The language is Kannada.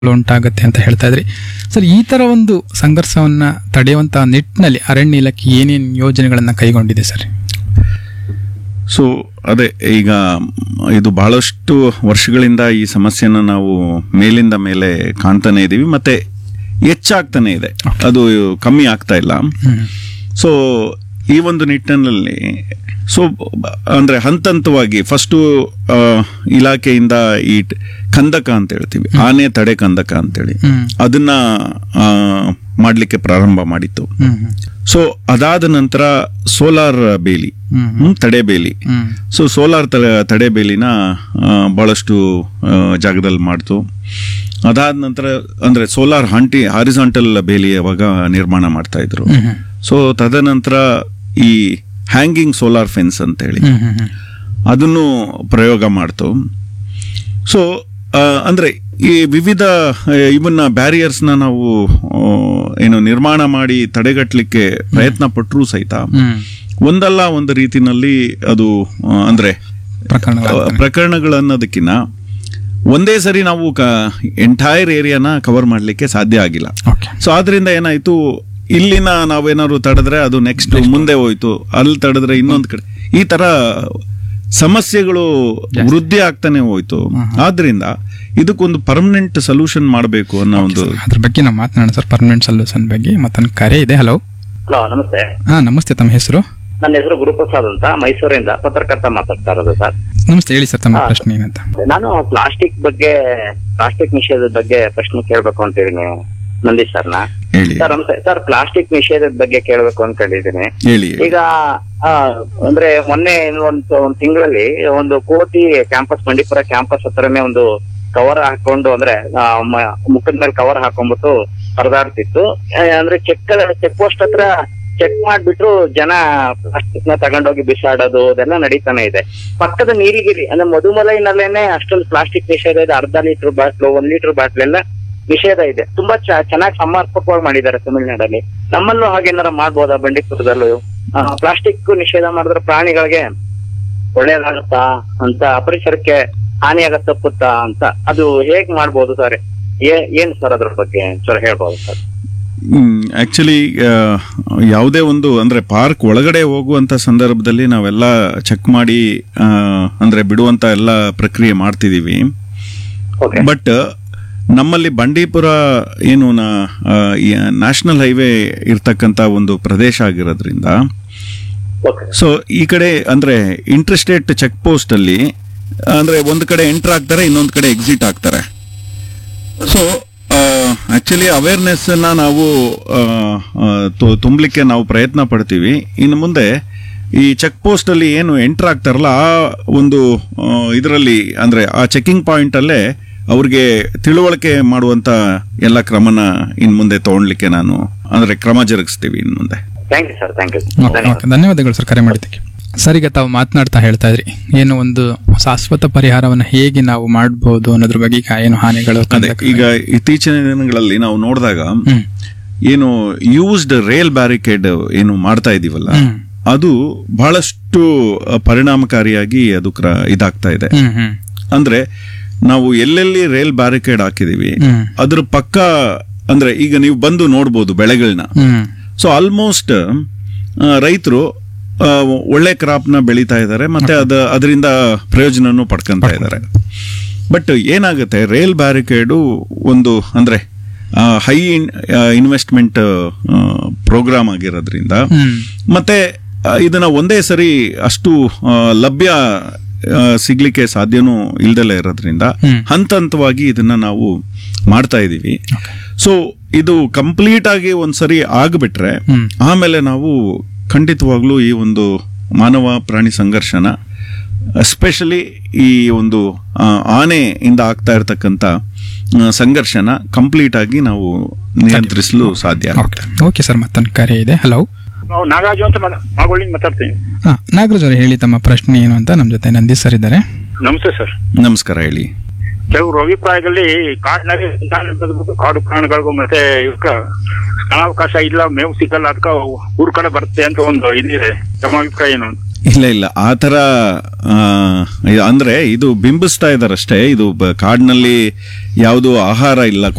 ಉಂಟಾಗುತ್ತೆ ಅಂತ ಹೇಳ್ತಾ ಇದ್ರಿ ಸರ್ ಈ ತರ ಒಂದು ಸಂಘರ್ಷವನ್ನ ತಡೆಯುವಂತಹ ನಿಟ್ಟಿನಲ್ಲಿ ಅರಣ್ಯ ಇಲಾಖೆ ಏನೇನು ಯೋಜನೆಗಳನ್ನ ಕೈಗೊಂಡಿದೆ ಸರ್ ಸೊ ಅದೇ ಈಗ ಇದು ಬಹಳಷ್ಟು ವರ್ಷಗಳಿಂದ ಈ ಸಮಸ್ಯೆನ ನಾವು ಮೇಲಿಂದ ಮೇಲೆ ಕಾಣ್ತಾನೆ ಇದ್ದೀವಿ ಮತ್ತೆ ಹೆಚ್ಚಾಗ್ತಾನೆ ಇದೆ ಅದು ಕಮ್ಮಿ ಆಗ್ತಾ ಇಲ್ಲ ಹ್ಮ್ ಸೊ ಈ ಒಂದು ನಿಟ್ಟಿನಲ್ಲಿ ಸೊ ಅಂದ್ರೆ ಹಂತ ಹಂತವಾಗಿ ಫಸ್ಟು ಇಲಾಖೆಯಿಂದ ಈ ಟ್- ಕಂದಕ ಅಂತ ಹೇಳ್ತೀವಿ ಆನೆ ತಡೆ ಕಂದಕ ಅಂತೇಳಿ ಹ್ಮ್ ಅದನ್ನ ಆ, ಮಾಡ್ಲಿಕ್ಕೆ ಪ್ರಾರಂಭ ಮಾಡಿತ್ತು ಹ್ಮ್ ಹ್ಮ್ ಸೊ ಅದಾದ ನಂತರ ಸೋಲಾರ್ ಬೇಲಿ ಹ್ಮ್ ಹ್ಮ್, ತಡೆ ಬೇಲಿ ಹ್ಮ್ ಸೊ ಸೋಲಾರ್ ತಡೆ ತಡೆ ಬೇಲಿನ ಆ, ಬಹಳಷ್ಟು ಆ, ಜಾಗದಲ್ಲಿ ಮಾಡ್ತು ಅದಾದ ನಂತರ ಅಂದ್ರೆ ಸೋಲಾರ್ ಹಂಟಿ ಹಾರಿಸಾಂಟಲ್ ಬೇಲಿ ಅವಾಗ ನಿರ್ಮಾಣ ಮಾಡ್ತಾ ಇದ್ರು ಹ್ಮ್ ಹ್ಮ್ ಸೊ ತದನಂತರ ಈ ಹ್ಯಾಂಗಿಂಗ್ ಸೋಲಾರ್ ಫೆನ್ಸ್ ಅಂತ ಹೇಳಿ ಹ್ಮ್ ಹ್ಮ್ ಹ್ಮ್ ಅದನ್ನು ಪ್ರಯೋಗ ಮಾಡ್ತು ಸೊ ಅಂದ್ರೆ ಈ ವಿವಿಧ ಆ, ಇವನ್ನ ಬ್ಯಾರಿಯರ್ಸ್ನ ನಾವು ಆ, ಏನು ನಿರ್ಮಾಣ ಮಾಡಿ ತಡೆಗಟ್ಟಲಿಕ್ಕೆ ಪ್ರಯತ್ನ ಪಟ್ಟರೂ ಸಹಿತ ಹ್ಮ್ ಒಂದಲ್ಲ ಒಂದು ರೀತಿನಲ್ಲಿ ಅದು ಆ, ಅಂದ್ರೆ ಪ್ರಕರಣಗಳು ಪ್ರಕರಣಗಳನ್ನೋದಕ್ಕಿಂತ ಒಂದೇ ಸರಿ ನಾವು ಎಂಟೈರ್ ಏರಿಯಾನ ಕವರ್ ಮಾಡಲಿಕ್ಕೆ ಸಾಧ್ಯ ಆಗಿಲ್ಲ ಓಕೆ ಸೊ ಆದ್ರಿಂದ ಏನಾಯ್ತು ಇಲ್ಲಿನ ನಾವೇನಾದ್ರು ತಡೆದ್ರೆ ಅದು ನೆಕ್ಸ್ಟ್ ಮುಂದೆ ಹೋಯ್ತು ಅಲ್ಲಿ ತಡೆದ್ರೆ ಇನ್ನೊಂದು ಕಡೆ ಈ ತರ ಸಮಸ್ಯೆಗಳು ವೃದ್ಧಿ ಆಗ್ತಾನೆ ಹೋಯ್ತು ಆದ್ರಿಂದ ಇದಕ್ಕೊಂದು ಪರ್ಮನೆಂಟ್ ಸೊಲ್ಯೂಷನ್ ಮಾಡಬೇಕು ಅನ್ನೋ ಒಂದು ಅದ್ರ ಬಗ್ಗೆ ನಾವು ಮಾತನಾಡೋಣ ಸರ್ ಪರ್ಮನೆಂಟ್ ಸೊಲ್ಯೂಷನ್ ಬಗ್ಗೆ ಮತ್ತೊಂದು ಕರೆ ಇದೆ ಹಲೋ ಹಲೋ ನಮಸ್ತೆ ಹಾ ನಮಸ್ತೆ ತಮ್ಮ ಹೆಸರು ನನ್ನ ಹೆಸರು ಗುರುಪ್ರಸಾದ್ ಅಂತ ಮೈಸೂರಿಂದ ಪತ್ರಕರ್ತ ಮಾತಾಡ್ತಾ ಇರೋದು ಸರ್ ನಮಸ್ತೆ ಹೇಳಿ ಸರ್ ತಮ್ಮ ಹಾ. ಪ್ರಶ್ನೆ ಏನಂತ ನಾನು ಪ್ಲಾಸ್ಟಿಕ್ ಬಗ್ಗೆ ಪ್ಲಾಸ್ಟಿಕ್ ನಿಷೇಧದ ಬಗ್ಗೆ ಪ್ರಶ್ನೆ ಕೇಳ್ಬೇಕು ಅಂತಿದ್ದೀನಿ ನಂದೀಶ್ ಸರ್ನ ಹೇಳಿ ಸರ್ ನಮಸ್ತೆ ಸರ್ ಪ್ಲಾಸ್ಟಿಕ್ ನಿಷೇಧದ ಬಗ್ಗೆ ಕೇಳ್ಬೇಕು ಅನ್ಕೊಂಡಿದ್ದೀನಿ ಹೇಳಿ ಈಗ ಆ, ಅಂದ್ರೆ ಮೊನ್ನೆ ಒಂದು ಒಂದು ತಿಂಗಳಲ್ಲಿ ಒಂದು ಕೋಟಿ ಕ್ಯಾಂಪಸ್ ಬಂಡೀಪುರ ಕ್ಯಾಂಪಸ್ ಹತ್ರನೇ ಒಂದು ಕವರ್ ಹಾಕೊಂಡು ಅಂದ್ರೆ ಆ, ಮ- ಮುಖದ ಮೇಲೆ ಕವರ್ ಹಾಕೊಂಡ್ಬಿಟ್ಟು ಪರದಾಡ್ತಿತ್ತು ಆ, ಅಂದ್ರೆ ಚೆಕ್ ಚೆಕ್ ಪೋಸ್ಟ್ ಹತ್ರ ಚೆಕ್ ಮಾಡ್ಬಿಟ್ರು ಜನ ಪ್ಲಾಸ್ಟಿಕ್ ನ ತಗೊಂಡೋಗಿ ಬಿಸಾಡೋದು ಅದೆಲ್ಲ ನಡೀತಾನೆ ಇದೆ ಪಕ್ಕದ ನೀರಿಗಿರಿ ಅಂದ್ರೆ ಮಧುಮಲೈನಲ್ಲೇನೆ ಅಷ್ಟೊಂದು ಪ್ಲಾಸ್ಟಿಕ್ ನಿಷೇಧ ಇದೆ ಅರ್ಧ ಲೀಟರ್ ಬಾಟ್ಲು ಒಂದ್ ಲೀಟರ್ ಬಾಟ್ಲ್ ಎಲ್ಲ ನಿಷೇಧ ಇದೆ ತುಂಬಾ ಚೆನ್ನಾಗಿ ಸಮರ್ಪಕವಾಗಿ ಮಾಡಿದ್ದಾರೆ ತಮಿಳ್ನಾಡಲ್ಲಿ ನಮ್ಮಲ್ಲೂ ಹಾಗೇನಾರ ಮಾಡ್ಬೋದಾ ಬಂಡೀಪುರದಲ್ಲೂ ಪ್ಲಾಸ್ಟಿಕ್ ನಿಷೇಧ ಮಾಡಿದ್ರೆ ಪ್ರಾಣಿಗಳಿಗೆ ಒಳ್ಳೇದಾಗತ್ತಾ ಅಂತ ಪರಿಸರಕ್ಕೆ ಹಾನಿಯಾಗತ್ ತಪ್ಪುತ್ತಾ ಅಂತ ಅದು ಹೇಗ್ ಮಾಡ್ಬೋದು ಸರ್ ಏ- ಏನ್ ಸರ್ ಅದ್ರ ಬಗ್ಗೆ ಸರ್ ಹೇಳ್ಬೋದು ಸರ್ ಆಕ್ಚುಲಿ ಯಾವುದೇ ಒಂದು ಅಂದ್ರೆ ಪಾರ್ಕ್ ಒಳಗಡೆ ಹೋಗುವಂತ ಸಂದರ್ಭದಲ್ಲಿ ನಾವೆಲ್ಲ ಚೆಕ್ ಮಾಡಿ ಆ, ಅಂದ್ರೆ ಬಿಡುವಂತ ಎಲ್ಲ ಪ್ರಕ್ರಿಯೆ ಮಾಡ್ತಿದೀವಿ ಓಕೆ ಬಟ್ ನಮ್ಮಲ್ಲಿ ಬಂಡೀಪುರ ಏನು ನ್ಯಾಷನಲ್ ಹೈವೇ ಇರ್ತಕ್ಕಂತ ಒಂದು ಪ್ರದೇಶ ಆಗಿರೋದ್ರಿಂದ ಓಕೆ ಸೊ ಈ ಕಡೆ ಅಂದ್ರೆ ಇಂಟರ್ಸ್ಟೇಟ್ ಚೆಕ್ ಪೋಸ್ಟ್ ಅಲ್ಲಿ ಅಂದ್ರೆ ಒಂದು ಕಡೆ ಎಂಟರ್ ಆಗ್ತಾರೆ ಇನ್ನೊಂದು ಕಡೆ ಎಕ್ಸಿಟ್ ಆಗ್ತಾರೆ ಸೊ ಆಕ್ಚುಲಿ ಅವೇರ್ನೆಸ್ ಅನ್ನ ನಾವು ಆ, ಆ, ತು- ತುಂಬಲಿಕ್ಕೆ ನಾವು ಪ್ರಯತ್ನ ಪಡ್ತೀವಿ ಇನ್ನು ಮುಂದೆ ಈ ಚೆಕ್ ಪೋಸ್ಟ್ ಅಲ್ಲಿ ಏನು ಎಂಟರ್ ಆಗ್ತಾರಲ್ಲ ಆ ಒಂದು ಇದರಲ್ಲಿ ಅಂದ್ರೆ ಆ ಚೆಕಿಂಗ್ ಪಾಯಿಂಟ್ ಅಲ್ಲೇ ಅವ್ರಿಗೆ ತಿಳುವಳಿಕೆ ಮಾಡುವಂತ ಎಲ್ಲ ಕ್ರಮನ ಇನ್ ಮುಂದೆ ತಗೊಳ್ಲಿಕ್ಕೆ ನಾನು ಅಂದ್ರೆ ಕ್ರಮ ಜರುಗಿಸ್ತೀವಿ ಇನ್ ಮುಂದೆ thank you sir thank you okay, okay. ಧನ್ಯವಾದಗಳು ಸರ್ ಕರೆ ಮಾಡಿದ್ದಕ್ಕೆ ಸರ್ ಈಗ ತಾವು ಮಾತನಾಡ್ತಾ ಹೇಳ್ತಾ ಇದ್ರಿ ಏನು ಒಂದು ಶಾಶ್ವತ ಪರಿಹಾರವನ್ನು ಹೇಗೆ ನಾವು ಮಾಡಬಹುದು ಅನ್ನೋದ್ರ ಬಗ್ಗೆ ಈಗ ಏನು ಹಾನಿಗಳು ಅದೇ ಕಂದಕ- ಈಗ ಇತ್ತೀಚಿನ ದಿನಗಳಲ್ಲಿ ನಾವು ನೋಡಿದಾಗ ಹ್ಮ್ ಏನು ಯೂಸ್ಡ್ ರೇಲ್ ಬ್ಯಾರಿಕೇಡ್ ಏನು ಮಾಡ್ತಾ ಇದೀವಲ್ಲ ಹ್ಮ್. ಅದು ಬಹಳಷ್ಟು ಅ, ಪರಿಣಾಮಕಾರಿಯಾಗಿ ಅದು ಕ್ರ ಇದಾಗ್ತಾ ಇದೆ ಹ್ಮ್ ಹ್ಮ್ ಅಂದ್ರೆ ನಾವು ಎಲ್ಲೆಲ್ಲಿ ರೇಲ್ ಬ್ಯಾರಿಕೇಡ್ ಹಾಕಿದೀವಿ ಹ್ಮ್ ಅದ್ರ ಪಕ್ಕ ಅಂದ್ರೆ ಈಗ ನೀವು ಬಂದು ನೋಡ್ಬೋದು ಬೆಳೆಗಳನ್ನ ಹ್ಮ್ ಸೊ ಆಲ್ಮೋಸ್ಟ್ ರೈತರು ಒಳ್ಳೆ ಕ್ರಾಪ್ ನ ಬೆಳೀತಾ ಇದ್ದಾರೆ ಮತ್ತೆ ಅದ ಅದರಿಂದ ಪ್ರಯೋಜನನೂ ಪಡ್ಕೊಂತ ಇದ್ದಾರೆ ಬಟ್ ಏನಾಗುತ್ತೆ ರೇಲ್ ಬ್ಯಾರಿಕೇಡು ಒಂದು ಅಂದ್ರೆ ಹೈ ಇನ್ವೆಸ್ಟ್ಮೆಂಟ್ ಪ್ರೋಗ್ರಾಮ್ ಆಗಿರೋದ್ರಿಂದ ಹ್ಮ್ ಮತ್ತೆ ಆ, ಇದನ್ನ ಒಂದೇ ಸರಿ ಅಷ್ಟು ಆ, ಲಭ್ಯ ಆ, ಸಿಗ್ಲಿಕ್ಕೆ ಸಾಧ್ಯನೂ ಇಲ್ದಲೇ ಇರೋದ್ರಿಂದ ಹ್ಮ್. ಹಂತ ಹಂತವಾಗಿ ಇದನ್ನ ನಾವು ಮಾಡ್ತಾ ಇದೀವಿ ಸೊ ಇದು ಕಂಪ್ಲೀಟ್ ಆಗಿ ಒಂದ್ಸರಿ ಆಗ್ಬಿಟ್ರೆ ಹ್ಮ್. ಆಮೇಲೆ ನಾವು ಖಂಡಿತವಾಗ್ಲೂ ಈ ಒಂದು ಮಾನವ ಪ್ರಾಣಿ ಸಂಘರ್ಷನ ಎಸ್ಪೆಷಲಿ ಈ ಒಂದು ಆ, ಆನೆಯಿಂದ ಆಗ್ತಾ ಇರತಕ್ಕಂತ ಆ, ಸಂಘರ್ಷನ ಕಂಪ್ಲೀಟ್ ಆಗಿ ನಾವು ನಿಯಂತ್ರಿಸಲು ಸಾಧ್ಯ ಆಗುತ್ತೆ ಓಕೆ ಓಕೆ ಸರ್ ಮತ್ತೊಂದು ಕರೆ ಇದೆ ಹಲೋ ನಾವು ನಾಗರಾಜು ಅಂತ ಮಾಗೋಳಿಂದ ಮಾತಾಡ್ತೀನಿ ಹಾ ನಾಗರಾಜ್ ಅವರು ಹೇಳಿ ತಮ್ಮ ಪ್ರಶ್ನೆ ಏನು ಅಂತ ನಮ್ಮ ಜೊತೆ ನಂದೀಶ್ ಸರ್ ಇದ್ದಾರೆ ನಮಸ್ತೆ ಸರ್ ನಮಸ್ಕಾರ ಹೇಳಿ ಕೆಲವರು ಅಭಿಪ್ರಾಯದಲ್ಲಿ ಕಾಡಿನಲ್ಲಿ ಸಂತಾನ ಬೆಳೆದ್ಬಿಟ್ಟು ಕಾಡು ಪ್ರಾಣಿಗಳಿಗೂ ಮತ್ತೆ ಇವಕ್ಕ ಸ್ಥಳಾವಕಾಶ ಇಲ್ಲ ಮೇವು ಸಿಗಲ್ಲ ಅದಕ್ಕ ಊರ್ ಕಡೆ ಬರುತ್ತೆ ಅಂತ ಒಂದು ಇದಿದೆ ತಮ್ಮ ಅಭಿಪ್ರಾಯ ಏನು ಇಲ್ಲ ಇಲ್ಲ ಆ ಥರ ಆ, ಅಂದ್ರೆ ಇದು ಬಿಂಬಿಸ್ತಾ ಇದಾರಷ್ಟೇ ಇದು ಬ- ಕಾಡಿನಲ್ಲಿ ಯಾವುದು ಆಹಾರ ಇಲ್ಲ